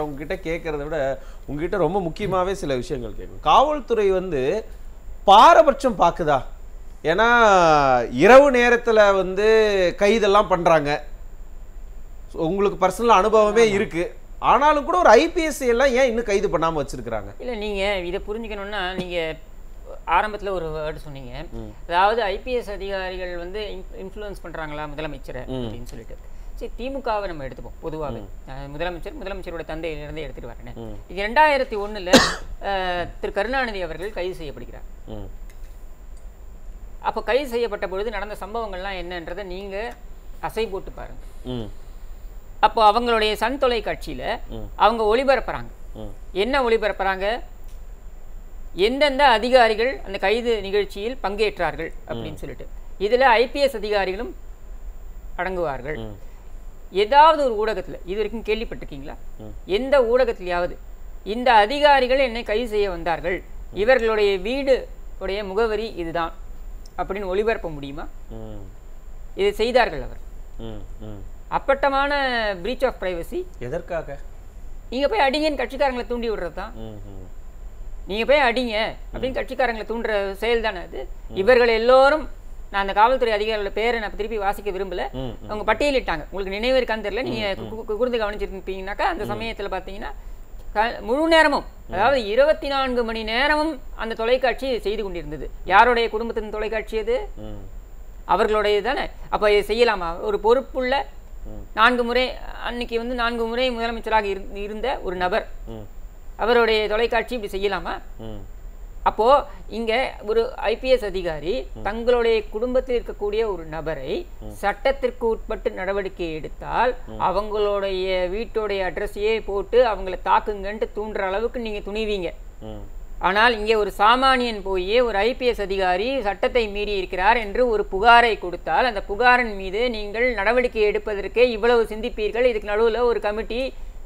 உங்ககிட்ட கேட்கறத விட உங்ககிட்ட ரொம்ப முக்கியமாவே சில விஷயங்கள் கேட்கும் காவல்துறை வந்து பாரபட்சம் பார்க்குதா ஏன்னா இரவு நேரத்துல வந்து கைதெல்லாம் பண்றாங்க So, உங்களுக்கு பர்சனல் அனுபவமே இருக்கு ஆனாலும் கூட ஒரு ஐபிஎஸ் எல்லாம் ஏன் இன்னும் கைது பண்ணாம வச்சிருக்காங்க இல்லை நீங்கள் இதை புரிஞ்சுக்கணும்னா நீங்கள் ஆரம்பத்தில் ஒரு வேர்டு சொன்னீங்க அதாவது ஐபிஎஸ் அதிகாரிகள் வந்து இன்ஃப்ளூயன்ஸ் பண்ணுறாங்களா முதலமைச்சரை அப்படின்னு சொல்லிட்டு சரி திமுகவை நம்ம எடுத்துப்போம் பொதுவாகவே அஹ் முதலமைச்சர் முதலமைச்சரோட தந்தையிலிருந்து எடுத்துட்டு வரேன் இது ரெண்டாயிரத்தி ஒண்ணுல அஹ், திரு கருணாநிதி அவர்கள் கைது செய்யப்படுகிறார் ம் அப்போ கைது செய்யப்பட்ட பொழுது நடந்த சம்பவங்கள்லாம் என்னன்றதை நீங்க அசை போட்டு பாருங்க ம் அப்போ அவங்களுடைய சன் தொலைக்காட்சியில அவங்க ஒளிபரப்புறாங்க ம் என்ன ஒளிபரப்புறாங்க எந்தெந்த அதிகாரிகள் அந்த கைது நிகழ்ச்சியில் பங்கேற்றார்கள் அப்படின்னு சொல்லிட்டு இதுல ஐபிஎஸ் அதிகாரிகளும் அடங்குவார்கள் ஏதாவது ஒரு ஊடகத்துல இது வரைக்கும் கேள்விப்பட்டிருக்கீங்களா எந்த ஊடகத்திலேயாவது இந்த அதிகாரிகள் என்னை கைது செய்ய வந்தார்கள் இவர்களுடைய வீடு உடைய முகவரி இதுதான் அப்படின்னு ஒளிபரப்ப முடியுமா ம் இதை செய்தார்கள் அவர் ம் ம் அப்பட்டமான பிரீச் ஆஃப் பிரைவசி எதற்காக நீங்க போய் அடிங்கன்னு கட்சிக்காரங்களை தூண்டி விடுறது தான் ம் ம் நீங்க போய் அடிங்க அப்படின்னு கட்சிக்காரங்களை தூண்டுற செயல் தானே அது இவர்கள் எல்லோரும் நான் அந்த காவல்துறை அதிகாரிகளோட பேரை நான் திருப்பி வாசிக்க விரும்பல ம், அவங்க பட்டியலிட்டாங்க உங்களுக்கு நினைவு இருக்கான்னு தெரியல நீங்க கு- கு- கூர்ந்து கவனிச்சிருப்பீங்கன்னாக்கா அந்த சமயத்துல பாத்தீங்கன்னா க- முழு நேரமும் அதாவது இருபத்தி நான்கு மணி நேரமும் அந்த தொலைக்காட்சி செய்து கொண்டிருந்தது யாருடைய குடும்பத்தின் தொலைக்காட்சி அது ம் அவர்களுடைய தானே அப்ப இதை செய்யலாமா ஒரு பொறுப்புள்ள நான்கு முறை அன்னைக்கு வந்து நான்கு முறை முதலமைச்சராக இருந்த- இருந்த ஒரு நபர் ம் அவருடைய தொலைக்காட்சி இப்படி செய்யலாமா ம் அப்போ இங்க ஒரு ஐபிஎஸ் அதிகாரி தங்களுடைய குடும்பத்தில் இருக்கக்கூடிய ஒரு நபரை சட்டத்திற்கு உட்பட்டு நடவடிக்கை எடுத்தால் அவங்களுடைய வீட்டுடைய அட்ரஸையே போட்டு அவங்கள தாக்குங்கன்ட்டு தூண்டுற அளவுக்கு நீங்க துணிவீங்க ம் ஆனால் இங்கே ஒரு சாமானியன் போய் ஒரு ஐபிஎஸ் அதிகாரி சட்டத்தை மீறி இருக்கிறார் என்று ஒரு புகாரை கொடுத்தால் அந்த புகாரின் மீது நீங்கள் நடவடிக்கை எடுப்பதற்கே இவ்வளவு சிந்திப்பீர்கள் இதுக்கு நடுவுல ஒரு கமிட்டி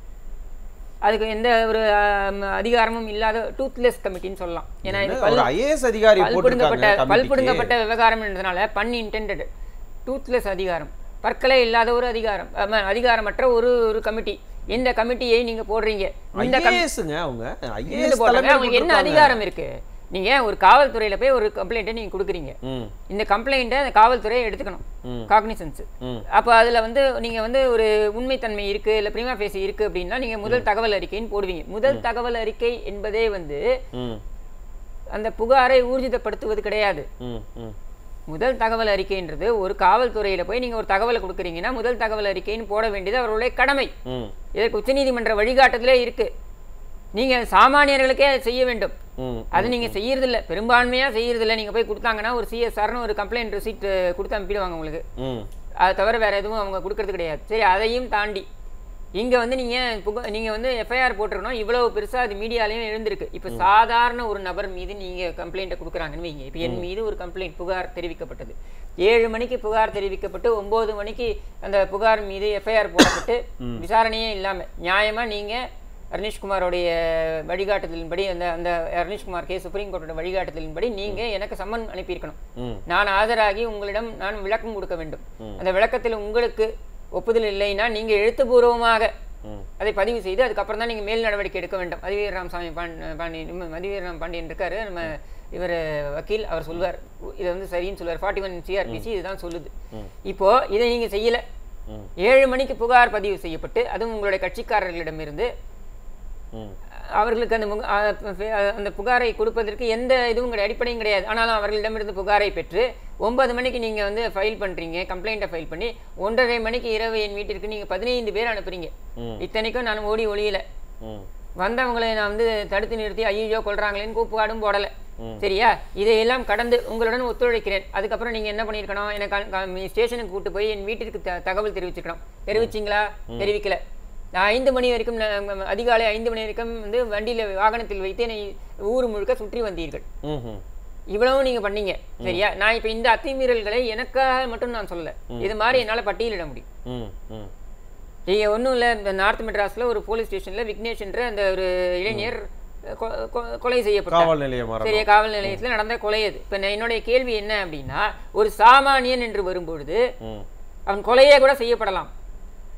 அதுக்கு எந்த ஒரு ஆம், அதிகாரமும் இல்லாத டூத்லெஸ் கமிட்டின்னு சொல்லலாம் ஏன்னா இது என்ன, பல் ஒரு ஐஏஎஸ் அதிகாரி பல்புடுங்கப்பட்ட போட்டிருக்காங்க பல்புடுங்கப்பட்ட விவகாரம் என்றதுனால பன் இன்டெண்டட் டூத்லெஸ் அதிகாரம் பற்களே இல்லாத ஒரு அதிகாரம் ஆமா, அதிகாரமற்ற ஒரு ஒரு கமிட்டி இந்த கமிட்டியை நீங்க போடுறீங்க இந்த கமி- ஐஏஎஸ்ங்க அவங்க இருந்து ஐஏஎஸ் போடுறாங்க. அவங்களுக்கு என்ன அதிகாரம் இருக்கு நீங்க ஒரு காவல்துறையில போய் ஒரு கம்ப்ளைண்ட்டை நீங்க கொடுக்குறீங்க ம் இந்த கம்ப்ளைண்ட்டை அந்த காவல்துறை எடுத்துக்கணும் காக்னிசன்ஸ் ம். அப்ப அதுல வந்து நீங்க வந்து ஒரு உண்மைத்தன்மை இருக்கு இல்ல பிரிமா ஃபேசி இருக்கு அப்படின்னா நீங்க முதல் தகவல் அறிக்கைன்னு போடுவீங்க முதல் தகவல் அறிக்கை என்பதே வந்து ம் அந்த புகாரை ஊர்ஜிதப்படுத்துவது கிடையாது ம் ம் முதல் தகவல் அறிக்கைன்றது ஒரு காவல்துறையில போய் நீங்க ஒரு தகவலை கொடுக்குறீங்கன்னா முதல் தகவல் அறிக்கைன்னு போட வேண்டியது அவர்களுடைய கடமை ம் இதற்கு உச்சநீதிமன்ற வழிகாட்டுதலே இருக்கு நீங்க சாமானியர்களுக்கே அதை செய்ய வேண்டும் ம் அது நீங்க செய்யறது இல்ல பெரும்பான்மையா செய்யறது இல்ல நீங்க போய் கொடுத்தாங்கன்னா ஒரு சிஎஸ்ஆர்னு ஒரு கம்ப்ளைண்ட் ரிசீட் கொடுத்து அனுப்பிடுவாங்க உங்களுக்கு ம் அதை தவிர வேற எதுவும் அவங்க கொடுக்கறது கிடையாது சரி அதையும் தாண்டி இங்க வந்து நீங்க புக நீங்க வந்து எஃப்ஐஆர் போட்டிருக்கணும் இவ்வளவு பெருசா அது மீடியாலையும் எழுந்திருக்கு இப்ப சாதாரண ஒரு நபர் மீது நீங்க கம்ப்ளைண்ட்டை கொடுக்குறாங்கன்னு வைங்க இப்ப என் மீது ஒரு கம்ப்ளைண்ட் புகார் தெரிவிக்கப்பட்டது ஏழு மணிக்கு புகார் தெரிவிக்கப்பட்டு ஒன்பது மணிக்கு அந்த புகார் மீது எஃப்ஐஆர் போடப்பட்டு விசாரணையே இல்லாம நியாயமா நீங்க ரணிஷ்குமாரோடைய வழிகாட்டுதலின்படி அந்த அந்த ரணிஷ்குமார் கே சுப்ரீம் கோர்ட்டோட வழிகாட்டுதலின்படி நீங்க எனக்கு சம்மன் அனுப்பியிருக்கணும் ம் நான் ஆஜராகி உங்களிடம் நான் விளக்கம் கொடுக்க வேண்டும் அந்த விளக்கத்தில் உங்களுக்கு ஒப்புதல் இல்லைன்னா நீங்க எழுத்துப்பூர்வமாக ம் அதை பதிவு செய்து அதுக்கப்புறம் தான் நீங்க மேல் நடவடிக்கை எடுக்க வேண்டும் மதிவீர ராமசாமி பாண் பாண்டியன் நம்ம மதிவீர ராம் பாண்டியன் இருக்காரு நம்ம இவர் வக்கீல் அவர் சொல்வார் இதை வந்து சரின்னு சொல்லுவார் ஃபார்ட்டி ஒன் சிஆர்பிசி இதுதான் சொல்லுது இப்போ இதை நீங்க செய்யல ம். ஏழு மணிக்கு புகார் பதிவு செய்யப்பட்டு அதுவும் உங்களுடைய கட்சிக்காரர்களிடமிருந்து ம் அவர்களுக்கு அந்த முக- அ- அ- அந்த புகாரை கொடுப்பதற்கு எந்த இதுவும் கிடையாது அடிப்படையும் கிடையாது ஆனாலும் அவர்களிடமிருந்து புகாரை பெற்று ஒன்பது மணிக்கு நீங்க வந்து ஃபைல் பண்றீங்க கம்ப்ளைண்ட்டை ஃபைல் பண்ணி ஒன்றரை மணிக்கு இரவு என் வீட்டிற்கு நீங்க பதினைந்து பேர் அனுப்புறீங்க ம். இத்தனைக்கும் நான் ஓடி ஒளியல ம் வந்தவங்களை நான் வந்து தடுத்து நிறுத்தி ஐயோ கொள்றாங்களேன்னு கூப்பாடும் போடல சரியா இதையெல்லாம் கடந்து உங்களுடன் ஒத்துழைக்கிறேன் அதுக்கப்புறம் நீங்க என்ன பண்ணியிருக்கணும் எனக்கு ஸ்டேஷனுக்கு கூட்டு போய் என் வீட்டிற்கு த- தகவல் தெரிவிச்சுக்கணும் தெரிவிச்சிங்களா தெரிவிக்கல நான் ஐந்து மணி வரைக்கும் நான் அதிகாலை ஐந்து மணி வரைக்கும் வந்து வண்டியில வாகனத்தில் வைத்து என்னை ஊர் முழுக்க சுற்றி வந்தீர்கள் ம் ம் இவ்வளவும் நீங்க பண்ணீங்க சரியா நான் இப்ப இந்த அத்துமீறல்களை எனக்காக மட்டும் நான் சொல்லல இது மாதிரி என்னால பட்டியலிட முடியும் ம் ம் நீங்க ஒண்ணும் இல்ல இந்த நார்த் மெட்ராஸ்ல ஒரு போலீஸ் ஸ்டேஷன்ல விக்னேஷ் என்ற அந்த ஒரு இளைஞர் கொ- கொ- கொலை செய்யப்பட்டார் காவல் நிலையம் மரணம் பெரிய காவல் நிலையத்துல நடந்த கொலை அது இப்ப நான் என்னுடைய கேள்வி என்ன அப்படின்னா ஒரு சாமானியன் என்று வரும்பொழுது ம் அவன் கொலையே கூட செய்யப்படலாம்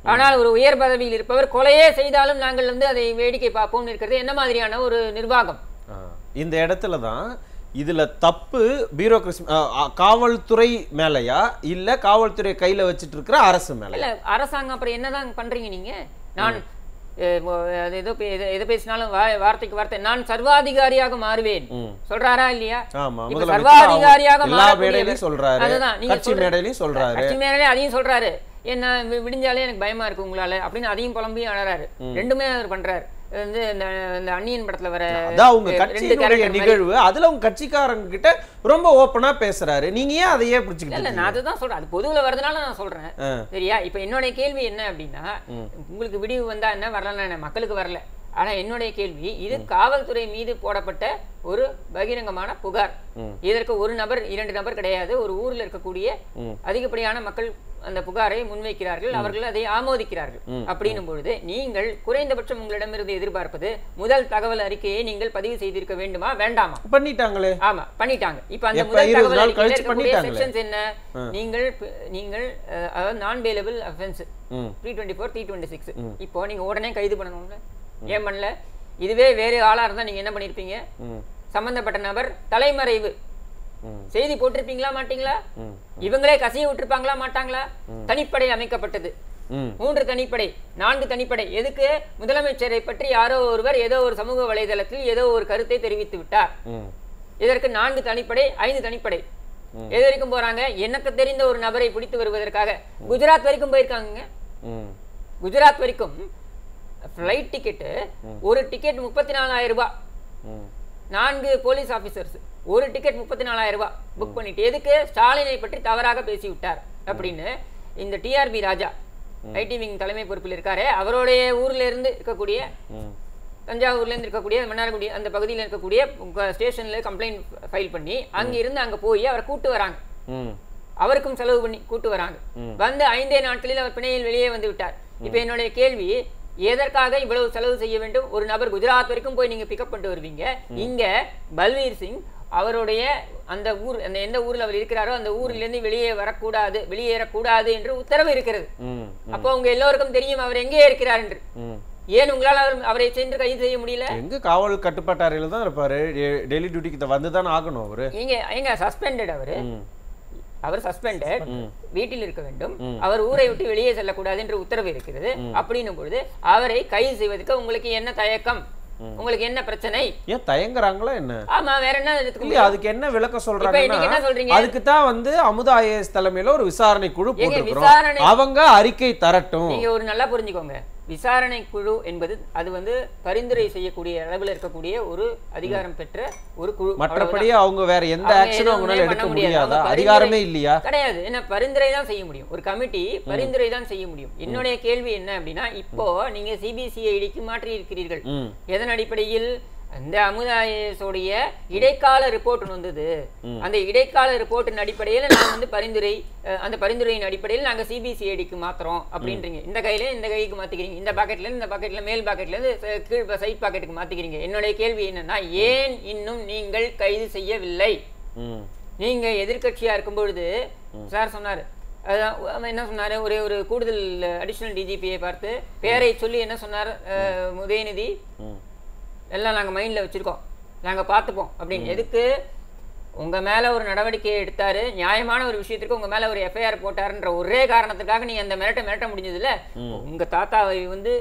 ஆனால் ஒரு உயர் பதவியில் இருப்பவர் கொலையே செய்தாலும் நாங்கள் வந்து அதை வேடிக்கை பார்ப்போம்னு இருக்கிறது என்ன மாதிரியான ஒரு நிர்வாகம் ஆ, இந்த இடத்துல தான் இதுல தப்பு பியூரோக்ரசி காவல்துறை மேலயா இல்ல காவல்துறை கையில வச்சிட்டு இருக்கிற அரசு மேல இல்ல அரசாங்கம் அப்புறம் என்னதான் பண்றீங்க நீங்க நான் அஹ், மொ- அது ஏதோ பே- எது- எது பேசினாலும் வா- வார்த்தைக்கு வார்த்தை நான் சர்வாதிகாரியாக மாறுவேன் ம். சொல்றாரா இல்லையா ஆமா இப்ப முதலமைச்சர் சர்வாதிகாரியாக அவங்க எல்லா மாறக்கூடியவர். மேடையிலையும் சொல்றாரு அதுதான், நீங்க கட்சி சொல்ற- மேடையிலையும் சொல்றாரு கட்சி மேலே அதையும் சொல்றாரு என்ன வி- விடிஞ்சாலே எனக்கு பயமா இருக்கு உங்களால அப்படின்னு அதையும் புலம்பி அழறாரு ரெண்டுமே அவர் பண்றாரு இது வந்து இந்த இந்த அந்நியன் படத்துல வர அதான் அவங்க ரெண்டு கட்சியினுடைய character மாதிரி. நிகழ்வு அதுல அவங்க கட்சிக்காரங்க கிட்ட ரொம்ப ஓப்பனா பேசுறாரு நீங்க ஏன் அதையே இல்ல பிடிச்சிக்கிட்டு இல்ல நான் அதுதான் சொல்றேன் அது பொதுவுல வரதுனால நான் சொல்றேன் ஆ. சரியா இப்ப என்னுடைய கேள்வி என்ன அப்படின்னா உங்களுக்கு விடிவு வந்தா என்ன வரலன்னா என்ன மக்களுக்கு வரல ஆனா என்னுடைய கேள்வி இது காவல்துறை மீது போடப்பட்ட ஒரு பகிரங்கமான புகார் ம். இதற்கு ஒரு நபர் இரண்டு நபர் கிடையாது ஒரு ஊர்ல இருக்கக்கூடிய ம். அதிகப்படியான மக்கள் அந்த புகாரை முன்வைக்கிறார்கள் அவர்கள் அதை ஆமோதிக்கிறார்கள் அப்படின்னும் பொழுது நீங்கள் குறைந்தபட்சம் உங்களிடமிருந்து எதிர்பார்ப்பது முதல் தகவல் அறிக்கையை நீங்கள் பதிவு செய்திருக்க வேண்டுமா வேண்டாமா பண்ணிட்டாங்களே ஆமா பண்ணிட்டாங்க இப்ப அந்த எப்ப முதல் இருபது தகவல் நாள் அறிக்கையில கழிச்சு இருக்கக்கூடிய பண்ணிட்டாங்களே. sections என்ன நீங்கள் ப- நீங்கள் அஹ், அதாவது நான் பேலபிள் அஃபென்ஸ் ம் three twenty four three twenty six இப்போ நீங்க உடனே கைது பண்ணணும்ல ஏன் பண்ணல இதுவே வேறு ஆளா இருந்தா நீங்க என்ன பண்ணிருப்பீங்க ம் சம்பந்தப்பட்ட நபர் தலைமறைவு ம். செய்தி போட்டிருப்பீங்களா மாட்டீங்களா ம். இவங்களே கசிய விட்டுருப்பாங்களா மாட்டாங்களா தனிப்படை அமைக்கப்பட்டது ம் மூன்று தனிப்படை நான்கு தனிப்படை எதுக்கு முதலமைச்சரை பற்றி யாரோ ஒருவர் ஏதோ ஒரு சமூக வலைதளத்தில் ஏதோ ஒரு கருத்தை தெரிவித்து விட்டார் ம் இதற்கு நான்கு தனிப்படை ஐந்து தனிப்படை எது வரைக்கும் போறாங்க எனக்கு தெரிந்த ஒரு நபரை பிடித்து வருவதற்காக குஜராத் வரைக்கும் போயிருக்காங்க ம் குஜராத் வரைக்கும் ஃப்ளைட் டிக்கெட்டு ஒரு டிக்கெட் முப்பத்தி நாலாயிரம் ரூபாய் ம் நான்கு போலீஸ் ஆபீசர்ஸ் ஒரு டிக்கெட் முப்பத்தி நாலாயிரம் ரூபாய் புக் பண்ணிட்டு எதுக்கு ஸ்டாலினை பற்றி தவறாக பேசி விட்டார் அப்படின்னு இந்த டிஆர்பி ராஜா ஐடி விங் தலைமை பொறுப்பில் இருக்காரே அவருடைய ஊர்ல இருந்து இருக்கக்கூடிய ம் தஞ்சாவூர்ல இருந்து இருக்கக்கூடிய மன்னார்குடி அந்த பகுதியில் இருக்கக்கூடிய ஸ்டேஷன்ல கம்ப்ளைண்ட் ஃபைல் பண்ணி அங்க இருந்து அங்க போய் அவரை கூட்டு வராங்க ம் அவருக்கும் செலவு பண்ணி கூட்டு வராங்க வந்து ஐந்தே நாட்களில் அவர் பிணையில் வெளியே வந்து விட்டார் இப்போ என்னுடைய கேள்வி எதற்காக இவ்வளவு செலவு செய்ய வேண்டும் ஒரு நபர் குஜராத் வரைக்கும் போய் நீங்க பிக்கப் பண்ணிட்டு வருவீங்க இங்க பல்வீர் சிங் அவருடைய அந்த ஊர் அந்த எந்த ஊர்ல அவர் இருக்கிறாரோ அந்த ஊரிலிருந்து வெளியே வரக்கூடாது வெளியேறக்கூடாது என்று உத்தரவு இருக்கிறது ம் அப்போ உங்க எல்லோருக்கும் தெரியும் அவர் எங்கே இருக்கிறார் என்று ம் ஏன் உங்களால் அவர் அவரை சென்று கைது செய்ய முடியல எங்க காவல் கட்டுப்பாட்டு அறையில தான் இருப்பாரு டெ- டெல்லி டியூட்டிக்கு வந்து தானே ஆகணும் அவரு எங்க எங்க சஸ்பெண்டட் அவரு ம் அவர் சஸ்பெண்டட் வீட்டில் இருக்க வேண்டும் அவர் ஊரை விட்டு வெளியே செல்லக்கூடாது என்று உத்தரவு இருக்கிறது அப்படின்னும் பொழுது அவரை கைது செய்வதற்கு உங்களுக்கு என்ன தயக்கம் உங்களுக்கு என்ன பிரச்சனை ஏன் தயங்குறாங்களா என்ன ஆமா வேற என்ன எடுத்துக்க இல்லையா அதுக்கு என்ன விளக்கம் இப்ப இன்னைக்கு என்ன சொல்றாங்கன்னா சொல்றீங்க? அதுக்கு தான் வந்து அமுதா ஐஏஎஸ் தலைமையில ஒரு விசாரணை குழு ஏங்க, போட்டிருக்கிறோம் விசாரணை- அவங்க அறிக்கை தரட்டும் நீங்க ஒரு நல்லா புரிஞ்சுக்கோங்க விசாரணை குழு என்பது அது வந்து பரிந்துரை செய்யக்கூடிய அளவில் இருக்கக்கூடிய ஒரு அதிகாரம் பெற்ற ஒரு குழு மற்றபடி அவங்க வேற எந்த அவங்க ஆக்ஷனும் அவங்களால எதுவுமே எடுக்க பண்ண முடியாது. முடியாதா அவங்க அதிகாரமே பரிந்துரை- இல்லையா கிடையாது என்ன பரிந்துரை தான் செய்ய முடியும் ஒரு கமிட்டி பரிந்துரை தான் செய்ய முடியும் என்னுடைய கேள்வி என்ன அப்படின்னா இப்போ நீங்க சிபிசிஐடிக்கு மாற்றி இருக்கிறீர்கள் ம் எதன் அடிப்படையில் அந்த அமுதாயசோடைய இடைக்கால ரிப்போர்ட் வந்தது அந்த இடைக்கால ரிப்போர்ட்டின் அடிப்படையில் நான் வந்து பரிந்துரை அஹ், அந்த பரிந்துரையின் அடிப்படையில் நாங்க சிபிசிஐடிக்கு மாத்துறோம் அப்படின்றீங்க இந்த கையில இந்த கைக்கு மாத்திக்கிறீங்க இந்த பாக்கெட்ல இருந்து இந்த பாக்கெட்ல மேல் பாக்கெட்ல இருந்து ச- கீழ் சைட் பாக்கெட்டுக்கு மாத்திக்கிறீங்க என்னுடைய கேள்வி என்னன்னா ஏன் இன்னும் நீங்கள் கைது செய்யவில்லை ம் நீங்க எதிர்க்கட்சியா இருக்கும் பொழுது சார் சொன்னாரு அதான் அவன் என்ன சொன்னாரு ஒரே ஒரு கூடுதல் அடிஷனல் டிஜிபியை பார்த்து பேரை சொல்லி என்ன சொன்னார் அஹ், உதயநிதி ம் எல்லாம் நாங்க மைண்ட்ல வச்சிருக்கோம் நாங்க பார்த்துப்போம் அப்படின்னு எதுக்கு உங்க மேல ஒரு நடவடிக்கை எடுத்தாரு நியாயமான ஒரு விஷயத்திற்கு உங்க மேல ஒரு எஃப்ஐஆர் போட்டாருன்ற ஒரே காரணத்துக்காக நீங்க அந்த மிரட்ட மிரட்ட முடிஞ்சதுல உங்க தாத்தாவை வந்து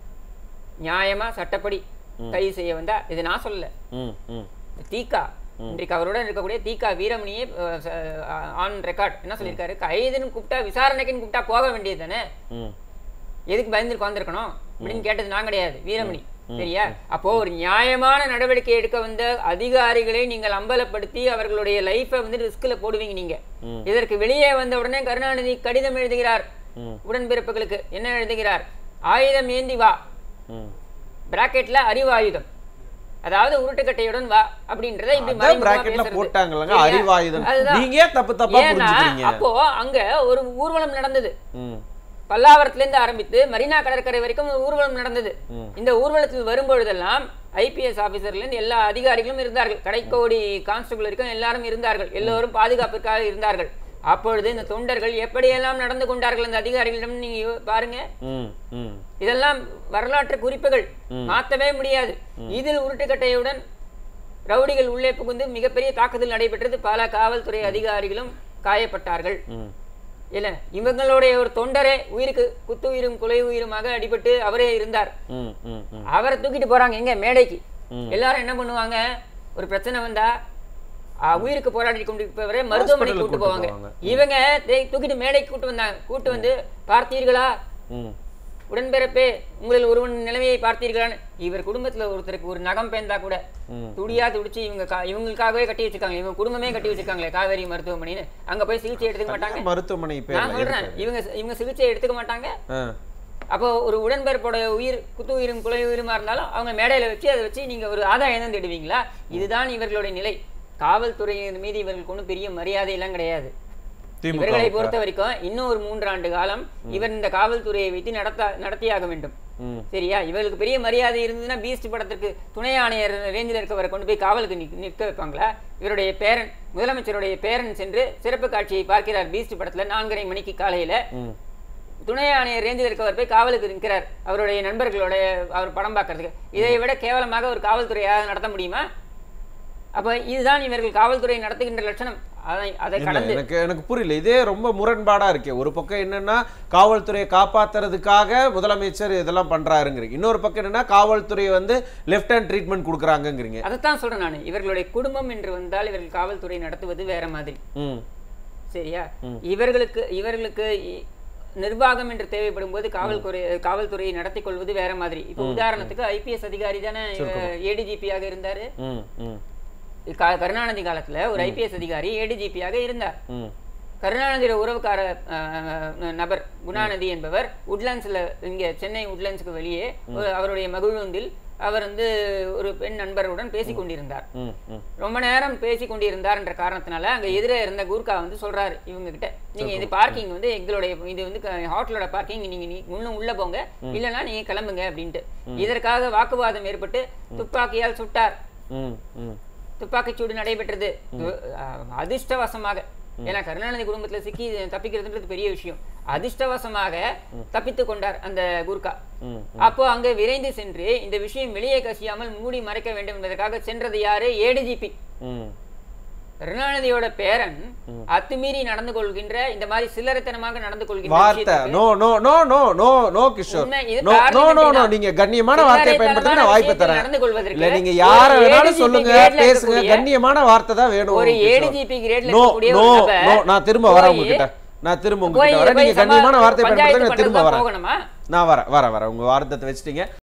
நியாயமா சட்டப்படி கைது செய்ய வந்தா இது நான் சொல்லல ம் ம் தீகா இன்றைக்கு அவருடன் இருக்கக்கூடிய தீகா வீரமணியே ஆன் ரெக்கார்ட் என்ன சொல்லியிருக்காரு கைதுன்னு கூப்பிட்டா விசாரணைக்குன்னு கூப்பிட்டா போக வேண்டியது தானே ம் எதுக்கு பயந்து உட்காந்துருக்கணும் அப்படின்னு கேட்டது நான் கிடையாது வீரமணி சரியா அப்போ ஒரு நியாயமான நடவடிக்கை எடுக்க வந்த அதிகாரிகளை நீங்கள் அம்பலப்படுத்தி அவர்களுடைய லைஃபை வந்து ரிஸ்க்ல போடுவீங்க நீங்க இதற்கு வெளியே வந்த உடனே கருணாநிதி கடிதம் எழுதுகிறார் ம். உடன்பிறப்புகளுக்கு என்ன எழுதுகிறார் ஆயுதம் ஏந்தி வா ம் பிராக்கெட்ல அறிவாயுதம் அதாவது உருட்டுக்கட்டையுடன் வா அப்படின்றத இப்படி அதான் மறைமுகமா பிராக்கெட்ல பேசுறது. போட்டாங்களாங்க சரியா? அறிவாயுதம் அதுதான். நீங்க ஏன் தப்பு தப்பா ஏன்னா, புரிஞ்சுக்கிறீங்க அப்போ அங்க ஒரு ஊர்வலம் நடந்தது ம் பல்லாவரத்துல இருந்து ஆரம்பித்து மரீனா கடற்கரை வரைக்கும் ஒரு ஊர்வலம் நடந்தது ம். இந்த ஊர்வலத்தில் வரும்பொழுதெல்லாம் ஐபிஎஸ் ஆபீசர்ல இருந்து எல்லா அதிகாரிகளும் இருந்தார்கள் கடைக்கோடி கான்ஸ்டபிள் வரைக்கும் எல்லாரும் இருந்தார்கள் எல்லோரும் பாதுகாப்பிற்காக இருந்தார்கள் அப்பொழுது இந்த தொண்டர்கள் எப்படியெல்லாம் நடந்து கொண்டார்கள் அந்த அதிகாரிகளிடம் நீங்க யோ- பாருங்க ம் ம் இதெல்லாம் வரலாற்று குறிப்புகள் மாற்றவே முடியாது இதில் உருட்டுக்கட்டையுடன் ரவுடிகள் உள்ளே புகுந்து மிகப்பெரிய தாக்குதல் நடைபெற்றது பல காவல்துறை அதிகாரிகளும் காயப்பட்டார்கள் ம் இல்ல இவங்களுடைய ஒரு தொண்டரே உயிருக்கு குத்துயிரும் கொலை உயிருமாக அடிபட்டு அவரே இருந்தார் ம் ம் ம் அவரை தூக்கிட்டு போறாங்க எங்க மேடைக்கு ம். எல்லாரும் என்ன பண்ணுவாங்க ஒரு பிரச்சனை வந்தா ஆ, உயிருக்கு போராடி கொண்டிருப்பவரை மருத்துவமனைக்கு Hospital கூட்டு கூட்டு போவாங்க போவாங்க. இவங்க தே- தூக்கிட்டு மேடைக்கு கூட்டு வந்தாங்க கூட்டு வந்து பார்த்தீர்களா ம் உடன்பிறப்பே உங்களில் ஒருவன் நிலைமையை பார்த்தீர்களான்னு இவர் குடும்பத்துல ஒருத்தருக்கு ஒரு நகம் பேந்தா கூட ம். துடியா துடிச்சு இவங்க கா- இவங்களுக்காகவே கட்டி வச்சிருக்காங்க இவங்க குடும்பமே கட்டி வச்சிருக்காங்களே காவேரி மருத்துவமனைன்னு அங்க போய் சிகிச்சை எடுத்துக்க மாட்டாங்க மருத்துவமனை நான் பேர்ல சொல்றேன் இவங்க இவங்க சிகிச்சை எடுத்துக்க மாட்டாங்க ஆ அப்போ ஒரு உடன்பிறப்போட உயிர் குத்து உயிரும் குலை உயிருமா இருந்தாலும் அவங்க மேடையில வச்சு அதை வச்சு நீங்க ஒரு ஆதாயம் தான் தேடுவீங்களா இதுதான் இவர்களுடைய நிலை காவல்துறையின் மீது இவர்களுக்கு ஒன்றும் பெரிய மரியாதை எல்லாம் கிடையாது இவர்களை திமுக பொறுத்த வரைக்கும் இன்னும் ஒரு மூன்றாண்டு காலம் இவர் இந்த காவல்துறையை வைத்து நடத்த நடத்தியாக வேண்டும் ம் சரியா இவருக்கு பெரிய மரியாதை இருந்ததுன்னா பீஸ்ட் படத்திற்கு துணை ஆணையர் ரேஞ்சில் இருக்கவரை கொண்டு போய் காவலுக்கு நிக்- நிற்க வைப்பாங்களா இவருடைய பேரன் முதலமைச்சருடைய பேரன் சென்று சிறப்பு காட்சியை பார்க்கிறார் பீஸ்ட் படத்துல நான்கரை மணிக்கு காலையில ம் துணை ஆணையர் ரேஞ்சில் இருக்கவர் போய் காவலுக்கு நிற்கிறார் அவருடைய நண்பர்களோட அவர் படம் பார்க்கறதுக்கு இதை விட கேவலமாக ஒரு காவல்துறையாக நடத்த முடியுமா அப்ப இதுதான் இவர்கள் காவல்துறை நடத்துகின்ற லட்சணம் அதை அதை இல்ல, கடந்து எனக்கு எனக்கு புரியல இதே ரொம்ப முரண்பாடா இருக்கே ஒரு பக்கம் என்னன்னா காவல்துறையை காப்பாத்துறதுக்காக முதலமைச்சர் இதெல்லாம் பண்றாருங்கிறீங்க இன்னொரு பக்கம் என்னன்னா காவல்துறை வந்து லெஃப்ட் ஹேண்ட் ட்ரீட்மெண்ட் கொடுக்குறாங்கங்கிறீங்க அதைத்தான் சொல்றேன் நான் இவர்களுடைய குடும்பம் என்று வந்தால் இவர்கள் காவல்துறை நடத்துவது வேற மாதிரி ம் சரியா இவர்களுக்கு இவர்களுக்கு இ- நிர்வாகம் என்று தேவைப்படும் போது காவல்துறை காவல்துறையை நடத்தி கொள்வது வேற மாதிரி இப்போ உதாரணத்துக்கு ஐபிஎஸ் அதிகாரி தானே ஏடிஜிபியாக இருந்தாரு ம் ம் க- கருணாநிதி காலத்துல ஒரு ஐபிஎஸ் அதிகாரி ஏடிஜிபியாக இருந்தார் ம் கருணாநிதியோட உறவுக்கார அஹ், நபர் குணாநிதி என்பவர் உட்லாண்ட்ஸ்ல இங்க சென்னை உட்லாண்ட்ஸ்க்கு வெளியே ஒரு அவருடைய மகிழுந்தில் அவர் வந்து ஒரு பெண் நண்பருடன் பேசிக் கொண்டிருந்தார் ம் ம் ரொம்ப நேரம் பேசி கொண்டிருந்தார் என்ற காரணத்தினால அங்க எதிரே இருந்த கூர்க்கா வந்து சொல்றாரு இவங்க கிட்ட நீங்க இது பார்க்கிங் வந்து எங்களுடைய இது வந்து ஹோட்டலோட பார்க்கிங் நீங்க நீ இன்னும் உள்ள போங்க இல்லைன்னா நீங்க கிளம்புங்க அப்படின்ட்டு இதற்காக வாக்குவாதம் ஏற்பட்டு துப்பாக்கியால் சுட்டார் ம் ம் துப்பாக்கிச் சூடு நடைபெற்றது அஹ், அதிர்ஷ்டவசமாக ஏன்னா கருணாநிதி குடும்பத்துல சிக்கி தப்பிக்கிறதுன்றது பெரிய விஷயம் அதிர்ஷ்டவசமாக தப்பித்து கொண்டார் அந்த குர்கா ம் அப்போ அங்க விரைந்து சென்று இந்த விஷயம் வெளியே கசியாமல் மூடி மறைக்க வேண்டும் என்பதற்காக சென்றது யாரு ஏடிஜிபி ம் கருணாநிதியோட பேரன் அத்துமீறி நடந்து கொள்கின்ற இந்த மாதிரி சில்லறைத்தனமாக நடந்து கொள்கின்ற வார்த்தை விஷயத்துக்கு no no no no no no Kishore உண்மை, இது no no parliament no no தான். நீங்க கண்ணியமான வார்த்தையை பயன்படுத்த நான் வாய்ப்பு விஷயத்தில் தரேன் நடந்து கொள்வதற்கு இல்ல நீங்க ஒரு யார வேணாலும் ADGP சொல்லுங்க grade ல பேசுங்க இருக்கக்கூடிய- கண்ணியமான வார்த்தை தான் வேணும் ஒரு கிஷோர். ADGP grade ல நோ இருக்கக்கூடிய நோ ஒரு நபர் நோ நான் திரும்ப வரேன் போய் உங்ககிட்ட நான் திரும்ப போய் உங்ககிட்ட வரேன் போய் நீங்க கண்ணியமான சமா- வார்த்தை பஞ்சாயத்து பயன்படுத்த நான் திரும்ப பண்றதுக்கு வரேன் போகணுமா நான் வரேன் வரேன் வரேன் உங்க வார்த்தை வச்சிட்டீங்க